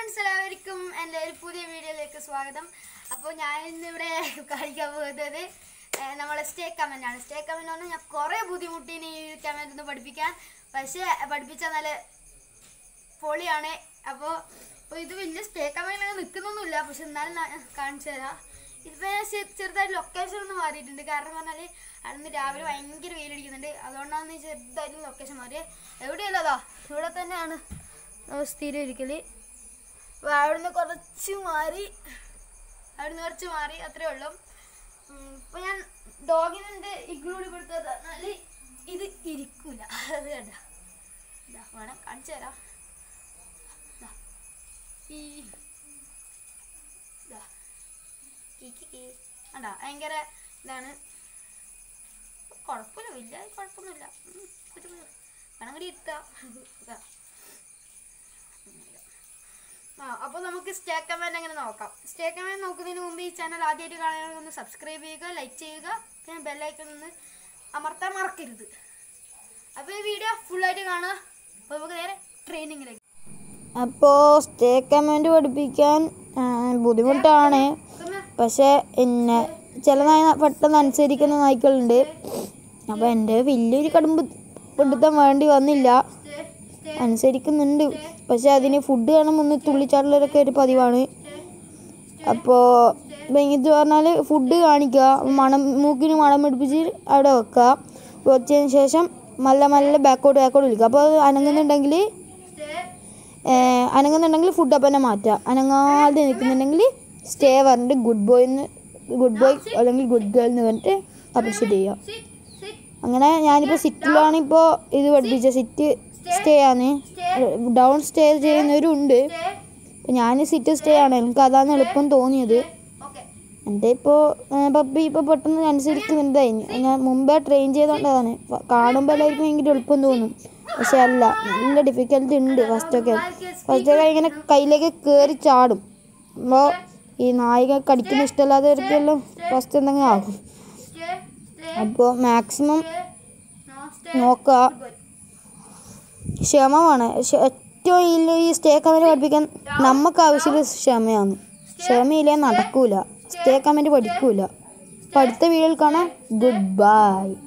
Friends എല്ലാവർക്കും എൻ്റെ ഒരു പുതിയ വീഡിയോയിലേക്ക് സ്വാഗതം അപ്പോൾ ഞാൻ ഇന്നിവിടെ കളിക്കാൻ പോകുന്നത് ഏഹ്, നമ്മളെ സ്റ്റേ കമൻ്റ് ആണ് സ്റ്റേ കമൻ്റ് പറഞ്ഞാൽ ഞാൻ കുറേ ബുദ്ധിമുട്ടിന് ഈ കമൻ്റ് ഒന്ന് പഠിപ്പിക്കാൻ പക്ഷേ പഠിപ്പിച്ചാൽ നല്ല പൊളിയാണ് അപ്പോൾ ഇപ്പോൾ ഇത് വലിയ സ്റ്റേ കമൻ്റ് നിൽക്കുന്നൊന്നുമില്ല പക്ഷെ എന്നാലും ഞാൻ കാണിച്ചു തരാം ഇതിപ്പോൾ ഞാൻ ചെ- ചെറുതായിട്ട് ലൊക്കേഷൻ ഒന്ന് മാറിയിട്ടുണ്ട് കാരണം പറഞ്ഞാൽ അന്ന് രാവിലെ ഭയങ്കര വെയിലടിക്കുന്നുണ്ട് അതുകൊണ്ടാണ് ഈ ചെറുതായിട്ട് ലൊക്കേഷൻ മാറിയത് എവിടെയല്ല അതാ ഇവിടെ തന്നെയാണ് നമ്മൾ സ്ഥിരം ഇരിക്കല് അപ്പോൾ അവിടുന്ന് കുറച്ച് മാറി അവിടുന്ന് കുറച്ച് മാറി അത്രേ ഉള്ളൂ ഇപ്പോൾ ഞാൻ ഡോഗിനുണ്ട് ഇഗ്ലൂടി കൊടുത്തത് എന്നാൽ ഇത് ഇരിക്കൂല അത് കണ്ട ഇതാ വേണം കാണിച്ചു തരാം ദാ. ഈ ദാ. കീ കീ കീ. കണ്ടാ ഭയങ്കര ഇതാണ് കുഴപ്പമില്ല വലിയ കുഴപ്പമൊന്നുമില്ല ഉം, ഒരു വേണമെങ്കിൽ ഇരുത്താം ഇതാ. ആ അപ്പോൾ നമുക്ക് സ്റ്റേ കമൻറ്റ് എങ്ങനെ നോക്കാം സ്റ്റേ കമൻറ്റ് നോക്കുന്നതിന് മുമ്പ് ഈ ചാനൽ ആദ്യമായിട്ട് കാണുകയാണെങ്കിൽ ഒന്ന് സബ്സ്ക്രൈബ് ചെയ്യുക ലൈക്ക് ചെയ്യുക പിന്നെ ബെല്ലൈക്കൺ ഒന്ന് അമർത്താൻ മറക്കരുത് അപ്പോൾ ഈ വീഡിയോ ഫുള്ളായിട്ട് കാണുക അപ്പോൾ നമുക്ക് നേരെ ട്രെയിനിങ്ങിലേക്ക് അപ്പോൾ സ്റ്റേ കമൻറ്റ് പഠിപ്പിക്കാൻ ആ, ബുദ്ധിമുട്ടാണ് പക്ഷേ എന്നെ ചില നായ പെട്ടെന്ന് അനുസരിക്കുന്ന നായ്ക്കളുണ്ട് അപ്പോൾ എൻ്റെ വലിയൊരു കടുംബ പിടുത്തം വേണ്ടി വന്നില്ല അനുസരിക്കുന്നുണ്ട് പക്ഷെ അതിന് ഫുഡ് വേണം ഒന്ന് തുള്ളിച്ചാടലൊക്കെ ഒരു പതിവാണ് അപ്പോൾ ഇത് പറഞ്ഞാൽ ഫുഡ് കാണിക്കുക മണം മൂക്കിന് മണം പിടിപ്പിച്ച് അവിടെ വെക്കുക വെച്ചതിന് ശേഷം മല്ല മല്ല ബാക്കോട്ട് ബാക്കോട്ട് വിളിക്കുക അപ്പോൾ അത് അനങ്ങുന്നുണ്ടെങ്കിൽ ഏഹ് അനങ്ങുന്നുണ്ടെങ്കിൽ ഫുഡ് അപ്പം തന്നെ മാറ്റുക അനങ്ങാതെ നിൽക്കുന്നുണ്ടെങ്കിൽ സ്റ്റേ പറഞ്ഞിട്ട് ഗുഡ് ബോയ് എന്ന് ഗുഡ് ബോയ് അല്ലെങ്കിൽ ഗുഡ് ഗേൾ എന്ന് പറഞ്ഞിട്ട് അപ്രിഷ്യേറ്റ് ചെയ്യുക അങ്ങനെ ഞാനിപ്പോൾ സിറ്റിലാണ് ഇപ്പോൾ ഇത് പഠിപ്പിച്ച സിറ്റ് സ്റ്റേ ആണ് ഡൗൺ സ്റ്റേ ചെയ്യുന്നവരുണ്ട് ഇപ്പം ഞാൻ സിറ്റ് സ്റ്റേ ആണ് എനിക്ക് അതാണ് എളുപ്പം തോന്നിയത് ഓക്കെ എൻ്റെ ഇപ്പോൾ പപ്പി ഇപ്പോൾ പെട്ടെന്ന് അനുസരിക്കുന്നുണ്ടായി ഞാൻ മുമ്പേ ട്രെയിൻ ചെയ്തുകൊണ്ടതാണ് കാണുമ്പോൾ എല്ലാവർക്കും ഭയങ്കര എളുപ്പം തോന്നും പക്ഷെ അല്ല നല്ല ഡിഫിക്കൽട്ടി ഉണ്ട് ഫസ്റ്റൊക്കെ ഫസ്റ്റൊക്കെ ഇങ്ങനെ കയ്യിലേക്ക് കയറി ചാടും അപ്പോൾ ഈ നായിക കടിക്കുന്ന ഇഷ്ടമല്ലാത്തവർക്കെല്ലാം ഫസ്റ്റ് എന്തെങ്കിലും ആകും അപ്പോൾ മാക്സിമം നോക്കുക ക്ഷമ വേണം ക്ഷ- ഏറ്റവും ഈ ഈ സ്റ്റേ കമൻറ്റ് പഠിപ്പിക്കാൻ നമുക്ക് ആവശ്യമുള്ള ക്ഷമയാണ് ക്ഷമയില്ലേ നടക്കൂല സ്റ്റേ കമൻറ്റ് പഠിക്കൂല അപ്പോൾ അടുത്ത വീഡിയോയിൽ കാണാം ഗുഡ് ബൈ